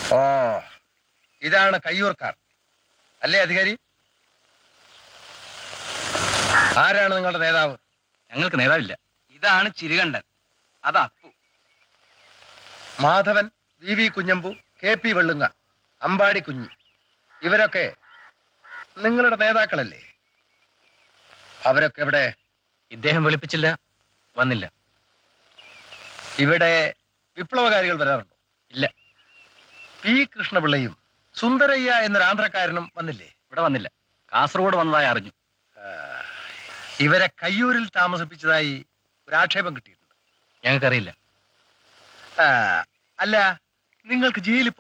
ഓ ഇതാണ് കയ്യൂർക്കാർ അല്ലേ അധികാരി ആരാണ് നിങ്ങളുടെ നേതാവ് ഞങ്ങൾക്ക് നേതാവില്ല ഇതാണ് ചിരുകണ്ഠൻ അതാ Appu Madhavan V V Kunhambu K P Vellunga Ambadi Kunhi ഇവരൊക്കെ നിങ്ങളുടെ നേതാക്കളല്ലേ അവരൊക്കെ ഇവിടെ ഇദ്ദേഹം വിളിപ്പിച്ചില്ല വന്നില്ല ഇവിടെ വിപ്ലവകാരികൾ വരാറുണ്ടോ ഇല്ല പി കൃഷ്ണപിള്ളയും സുന്ദരയ്യ എന്നൊരു ആന്ധ്രക്കാരനും വന്നില്ലേ ഇവിടെ വന്നില്ല കാസർഗോഡ് വന്നതായി അറിഞ്ഞു ഇവരെ കയ്യൂരിൽ താമസിപ്പിച്ചതായി ഒരു ആക്ഷേപം കിട്ടിയിട്ടുണ്ട് ഞങ്ങൾക്കറിയില്ല ആ, അല്ല നിങ്ങൾക്ക് ജയിലിൽ